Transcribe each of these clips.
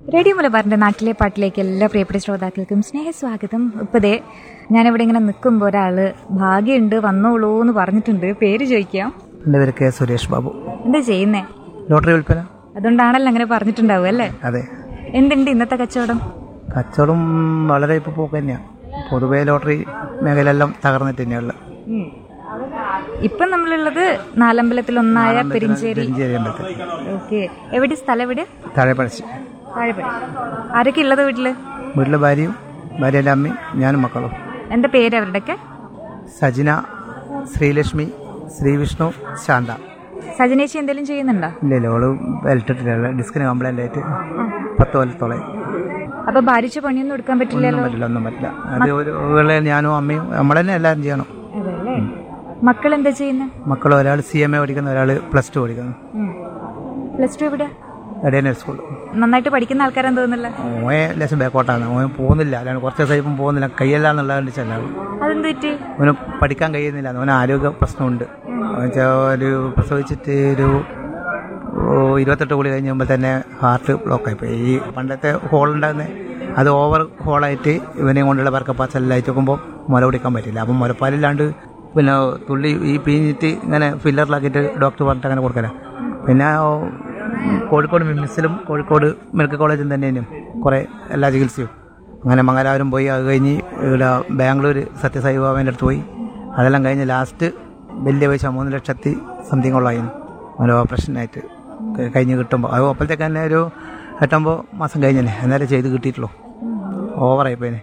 Radio മലബാറിന്റെ നാട്ടിലെ പാട്ടിലേക്ക് എല്ലാ പ്രിയപ്പെട്ട ശ്രോതാക്കൾക്കും സ്നേഹസ്വാഗതം ഇപ്പതേ ഞാനിവിടെ ഇങ്ങനെ നിൽക്കുമ്പോൾ ഒരാള് ഭാഗ്യമുണ്ട് വന്നോളൂ എന്ന് പറഞ്ഞിട്ടുണ്ട് പേര് ചോദിക്കാം എൻ്റെ പേര് കെ സുരേഷ് ബാബു എന്താ ചെയ്യുന്നേ ലോട്ടറി വിൽപ്പന അതുകൊണ്ടാണല്ലോ അങ്ങനെ പറഞ്ഞിട്ടുണ്ടാവും അല്ലേ അതെ എന്തുണ്ട് ഇന്നത്തെ കച്ചവടം കച്ചവടം വളരെ ഇപ്പോൾ പോക്ക് തന്നെയാണ് പൊതുവേ ലോട്ടറി മേഖലയെല്ലാം തകർന്നിട്ട് തന്നെയുള്ള ഇപ്പം നമ്മളുള്ളത് നാലമ്പലത്തിൽ ഒന്നായ പെരിഞ്ചേരി പെരിഞ്ചേരി അമ്പലത്തിൽ ഓക്കെ എവിടെ സ്ഥലം എവിടെ താഴെ പഴശ്ശി താഴെപ്പടി ആരൊക്കെ ഉള്ളത് വീട്ടില് വീട്ടിലെ ഭാര്യയും ഭാര്യൻ്റെ അമ്മയും ഞാനും മക്കളും എന്താ പേര് അവരുടെയൊക്കെ സജിന ശ്രീലക്ഷ്മി ശ്രീവിഷ്ണു ശാന്ത സജനേച്ചി എന്തെങ്കിലും ചെയ്യുന്നുണ്ടോ ഇല്ല ഇല്ല ഓള് ബെൽറ്റിട്ടില്ല ഡിസ്കിന് കംപ്ലൈൻ്റ് ആയിട്ട് പത്ത് കൊല്ലത്തോളം അപ്പൊ ഭാരിച്ച പണിയൊന്നും എടുക്കാൻ പറ്റില്ലല്ലോ പറ്റില്ല ഒന്നും പറ്റില്ല അത് ഒരു ഉള്ള ഞാനും അമ്മയും നമ്മൾ തന്നെ എല്ലാവരും ചെയ്യണം അതല്ലേ മക്കൾ എന്താ ചെയ്യുന്നത് മക്കൾ ഒരാൾ സി എം എ പഠിക്കുന്നു ഒരാൾ പ്ലസ് ടു പഠിക്കുന്നു പ്ലസ് ടു എവിടെയാ എടേനർ സ്കൂൾ നന്നായിട്ട് പഠിക്കുന്ന ആൾക്കാരാന്ന് തോന്നുന്നില്ല ഓയെ ലേശം ബാക്കോട്ടാണ് ഓൻ പോകുന്നില്ല അല്ലാണ്ട് കുറച്ച് ദിവസം ഇപ്പം പോകുന്നില്ല കയ്യല്ല എന്നുള്ളത് ചെല്ലാണ് അതെന്ത് പറ്റി അവന് പഠിക്കാൻ കഴിയുന്നില്ല അവന് ആരോഗ്യ പ്രശ്നമുണ്ട് അവൻ വെച്ചാൽ ഒരു പ്രസവിച്ചിട്ട് ഒരു ഓ, ഇരുപത്തെട്ട് കൂടി കഴിഞ്ഞുമ്പോൾ തന്നെ ഹാർട്ട് ബ്ലോക്കായി പോയി ഈ പണ്ടത്തെ ഹോൾ ഉണ്ടാകുന്നത് അത് ഓവർ ഹോളായിട്ട് ഇവനെയും കൊണ്ടുള്ള വർക്കപ്പാച്ചെല്ലാം നോക്കുമ്പോൾ മുല കുടിക്കാൻ പറ്റില്ല അപ്പം മുലപ്പാലില്ലാണ്ട് പിന്നെ തുള്ളി ഈ പിഴിഞ്ഞിട്ട് ഇങ്ങനെ ഫില്ലറിലാക്കിയിട്ട് ഡോക്ടർ പറഞ്ഞിട്ട് അങ്ങനെ കൊടുക്കല പിന്നെ ഓ, കോഴിക്കോട് മിംസിലും കോഴിക്കോട് മെഡിക്കൽ കോളേജിൽ തന്നെയും കുറേ എല്ലാ ചികിത്സയും അങ്ങനെ മംഗലാപുരം പോയി അത് കഴിഞ്ഞ് ഇവിടെ ബാംഗ്ലൂർ സത്യസായി ബാബേൻ്റെ അടുത്ത് പോയി അതെല്ലാം കഴിഞ്ഞ് ലാസ്റ്റ് വലിയ പൈസ മൂന്ന് ലക്ഷത്തി സംതിങ് ഉള്ളതായിരുന്നു ഒരു ഓപ്പറേഷനായിട്ട് ക- കഴിഞ്ഞ് കിട്ടുമ്പോൾ അത് അപ്പോഴത്തേക്ക് തന്നെ ഒരു എട്ടൊമ്പത് മാസം കഴിഞ്ഞല്ലേ അന്നേരം ചെയ്ത് കിട്ടിയിട്ടുള്ളൂ ഓവറായി പോയിനെ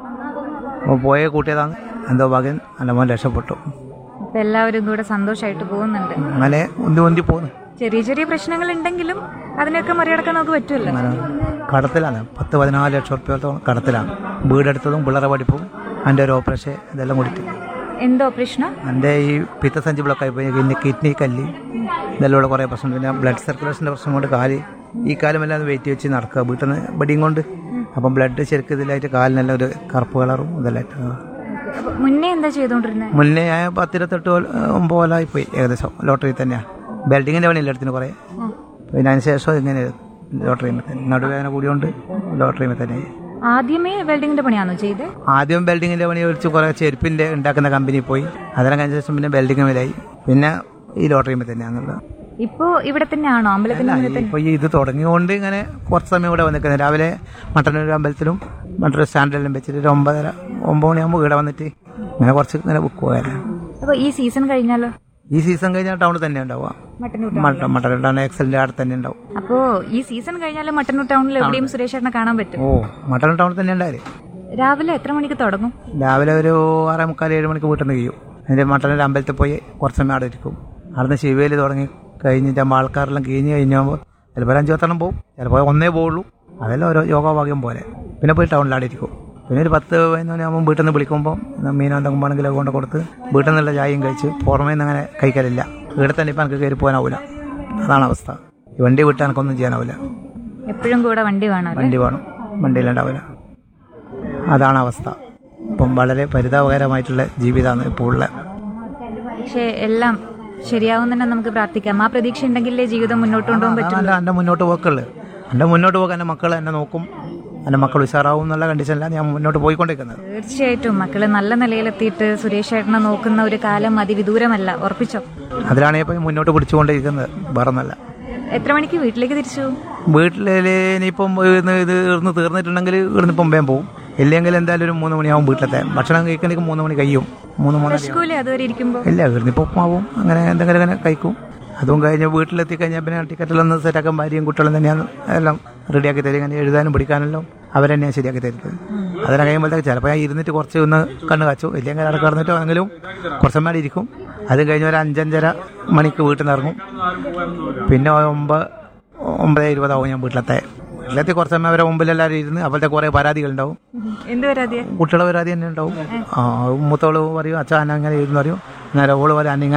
അപ്പോൾ പോയ കൂട്ടിയതാണ് എന്തോ ഭാഗ്യം എൻ്റെ മോൻ രക്ഷപ്പെട്ടു അപ്പൊ എല്ലാവരും കൂടെ സന്തോഷമായിട്ട് പോകുന്നുണ്ട് അങ്ങനെ ഉന്തി ഉന്തി പോകുന്നു ചെറിയ ചെറിയ പ്രശ്നങ്ങൾ ഉണ്ടെങ്കിലും അതിനൊക്കെ മറികടക്കാൻ നമുക്ക് പറ്റുമല്ലോ അങ്ങനെ കടത്തിലാണ് പത്ത് പതിനാല് ലക്ഷം റുപ്യോളത്തോളം കടത്തിലാണ് വീടെടുത്തതും പിള്ളേരെ പഠിപ്പും എൻ്റെ ഒരു ഓപ്പറേഷൻ ഇതെല്ലാം കൂടിയിട്ട് എന്തോ പ്രശ്നം എൻ്റെ ഈ പിത്തസഞ്ചി ബ്ലോക്കായി പോയി പിന്നെ കിഡ്നി കല്ല് ഇതെല്ലാം കൂടെ കുറേ പ്രശ്നം പിന്നെ ബ്ലഡ് സർക്കുലേഷൻ്റെ പ്രശ്നം കൊണ്ട് കാല് ഈ കാലുമെല്ലാം വെയിറ്റ് വെച്ച് നടക്കുക വീട്ടിൽ നിന്ന് ബഡിയും കൊണ്ട് അപ്പം ബ്ലഡ് ശരിക്കും ഇതിലായിട്ട് കാലിനെല്ലാം ഒരു കറുപ്പ് കളറും ഇതെല്ലായിട്ട് അപ്പൊ മുന്നേ എന്താ ചെയ്തോണ്ടിരുന്നത് മുന്നേ ഞാൻ പത്തിരുപത്തെട്ട് കൊല്ല- ഒമ്പത് കൊല്ലമായി പോയി ഏകദേശം ലോട്ടറി തന്നെയാണ് ബെൽഡിങ്ങിൻ്റെ പണിയില്ല എടുത്തിന് കുറേ പിന്നെ അതിന് ശേഷം ഇങ്ങനെ ലോട്ടറി തന്നെ നടുവേദന കൂടിയോണ്ട് ലോട്ടറി തന്നെ ആദ്യമേ വെൽഡിങ്ങിന്റെ പണിയാണോ ചെയ്ത് ആദ്യം ബെൽഡിങ്ങിൻ്റെ പണി ഒഴിച്ച് കുറേ ചെരുപ്പിൻ്റെ ഉണ്ടാക്കുന്ന കമ്പനി പോയി അതെല്ലാം കഴിഞ്ഞ ശേഷം പിന്നെ ബെൽഡിങ് മേലായി പിന്നെ ഈ ലോട്ടറി തന്നെയാണുള്ളത് ഇപ്പോ ഇവിടെ തന്നെയാണോ അമ്പലത്തിന്റെ മുന്നിൽ തന്നെ ഇപ്പോൾ ഈ ഇത് തുടങ്ങിയോണ്ട് ഇങ്ങനെ കുറച്ച് സമയം ഇവിടെ വന്നിരിക്കുന്നത് രാവിലെ മട്ടന്നൂർ അമ്പലത്തിലും മറ്റൊരു സ്റ്റാൻഡിലും വെച്ചിട്ട് ഒരു ഒമ്പതര ഒമ്പത് മണിയാകുമ്പോൾ ഇവിടെ വന്നിട്ട് ഇങ്ങനെ കുറച്ച് ഇങ്ങനെ ബുക്ക് പോയാലും അപ്പൊ ഈ സീസൺ കഴിഞ്ഞാലോ ഈ സീസൺ കഴിഞ്ഞാൽ ടൗണിൽ തന്നെ ഉണ്ടാവുക മട്ടന്നൂർ മട്ട മട്ടന്നൂർ ടൗൺ എക്സലിൻ്റെ അടുത്ത് തന്നെ ഉണ്ടാവും അപ്പോ ഈ സീസൺ കഴിഞ്ഞാൽ മട്ടന്നൂർ ടൗണിൽ എവിടെയും സുരേഷ് ചേട്ടനെ കാണാൻ പറ്റും ഓ മട്ടന്നൂർ ടൗണിൽ തന്നെ ഉണ്ടായാലേ രാവിലെ എത്ര മണിക്ക് തുടങ്ങും രാവിലെ ഒരു ആറേ മുക്കാൽ ഏഴ് മണിക്ക് വീട്ടിൽ നിന്ന് കഴിയും എന്നിട്ട് മട്ടന്നൂർ അമ്പലത്തിൽ പോയി കുറച്ച് സമയം അവിടെ ഇരിക്കും അവിടുന്ന് ശിവയിൽ തുടങ്ങി കഴിഞ്ഞിട്ട് ആകുമ്പോൾ ആൾക്കാരെല്ലാം കഴിഞ്ഞ് കഴിഞ്ഞാകുമ്പോൾ ചിലപ്പോൾ ഒരു അഞ്ചു പത്തെണ്ണം പോകും ചിലപ്പോൾ ഒന്നേ പോവുള്ളൂ അതെല്ലാം ഓരോ യോഗഭാഗ്യം പോലെ പിന്നെ പോയി ടൗണിൽ അവിടെ ഇരിക്കും പിന്നെ ഒരു പത്ത് പതിനൊന്ന് മണിയാകുമ്പോൾ വീട്ടിൽ നിന്ന് വിളിക്കുമ്പോൾ മീനോ എന്തെങ്കിലും വേണമെങ്കിൽ കൊണ്ട് കൊടുത്ത് വീട്ടിൽ നിന്നുള്ള ചായയും കഴിച്ച് പുറമേ നിന്ന് അങ്ങനെ കഴിക്കലില്ല ഇവിടെ തന്നെ ഇപ്പം എനിക്ക് കയറി പോകാനാവില്ല അതാണ് അവസ്ഥ ഈ വണ്ടി വിട്ടാൽ എനിക്കൊന്നും ചെയ്യാനാവില്ല എപ്പോഴും കൂടെ വണ്ടി വേണം അല്ലേ? വണ്ടി വേണം വണ്ടിയിലുണ്ടാവില്ല അതാണ് അവസ്ഥ ഇപ്പം വളരെ പരിതാപകരമായിട്ടുള്ള ജീവിതമാണ് ഇപ്പോൾ ഉള്ള പക്ഷെ എല്ലാം ശരിയാവും തന്നെ നമുക്ക് പ്രാർത്ഥിക്കാം ആ പ്രതീക്ഷ ഉണ്ടെങ്കിലേ ജീവിതം മുന്നോട്ട് കൊണ്ടുപോകാൻ പറ്റും അല്ല എൻ്റെ മുന്നോട്ട് പോക്കുള്ളു എൻ്റെ മുന്നോട്ട് പോക്ക് എൻ്റെ മക്കൾ എന്നെ നോക്കും എൻ്റെ മക്കൾ ഉഷാറാവും എന്നുള്ള കണ്ടീഷനിലാണ് ഞാൻ മുന്നോട്ട് പോയിക്കൊണ്ടിരിക്കുന്നത് തീർച്ചയായിട്ടും മക്കള് നല്ല നിലയിലെത്തിയിട്ട് സുരേഷ് ചേട്ടനെ നോക്കുന്ന ഒരു കാലം അതിവിദൂരമല്ല ഉറപ്പിച്ചോ അതിലാണ് ഇപ്പം മുന്നോട്ട് പിടിച്ചുകൊണ്ടിരിക്കുന്നത് വേറെ ഒന്നല്ല എത്ര മണിക്ക് വീട്ടിലേക്ക് തിരിച്ചു പോകും വീട്ടിൽ ഇനിയിപ്പം ഇവിടുന്ന് ഇത് ഇവിടുന്ന് തീർന്നിട്ടുണ്ടെങ്കിൽ ഇവിടുന്ന് ഇപ്പം വേഗം പോകും ഇല്ലെങ്കിൽ എന്തായാലും ഒരു മൂന്ന് മണിയാവും വീട്ടിലത്തെ ഭക്ഷണം കഴിക്കണമെങ്കിൽ മൂന്ന് മണി കഴിയും മൂന്ന് മൂന്നര സ്കൂളിൽ അതുവരെ ഇരിക്കുമ്പോൾ ഇല്ല ഇവിടുന്ന് ഇപ്പോൾ ഉപ്പുമാവും അങ്ങനെ എന്തെങ്കിലും അങ്ങനെ കഴിക്കും അതും കഴിഞ്ഞ് വീട്ടിലെത്തി കഴിഞ്ഞാൽ പിന്നെ ടിക്കറ്റിലൊന്ന് സെറ്റാക്കാൻ ഭാര്യയും കുട്ടികളും തന്നെയാണ് എല്ലാം റെഡിയാക്കി തരും ഇങ്ങനെ എഴുതാനും പഠിക്കാനെല്ലാം അവരെന്നെയാണ് ശരിയാക്കി തരുന്നത് അതിനെ കഴിയുമ്പോഴത്തേക്ക് ചിലപ്പോൾ ഞാൻ ഇരുന്നിട്ട് കുറച്ച് ഒന്ന് കണ്ണ് കാച്ചു ഇല്ലെങ്കിൽ അവിടെ കിടന്നിട്ട് ആണെങ്കിലും കുറച്ച് സമയം ഇരിക്കും അത് കഴിഞ്ഞ് ഒരു അഞ്ചഞ്ചര മണിക്ക് വീട്ടിൽ നിന്ന് ഇറങ്ങും പിന്നെ ഒമ്പത് ഒമ്പത് ഇരുപതാവും ഞാൻ വീട്ടിലെത്തെ വീട്ടിലെത്തി കുറച്ച് സമയം അവരെ മുമ്പിൽ എല്ലാവരും ഇരുന്ന് അപ്പോഴത്തെ കുറേ പരാതികളുണ്ടാവും എന്ത് വരാതിയാ കുട്ടികളെ പരാതി തന്നെ ഉണ്ടാവും ആ മൂത്തോള് പറയും അച്ഛൻ അങ്ങനെ ഇരുന്ന് പറയും നേരെ ഓള് പറയും അന്നിങ്ങനെ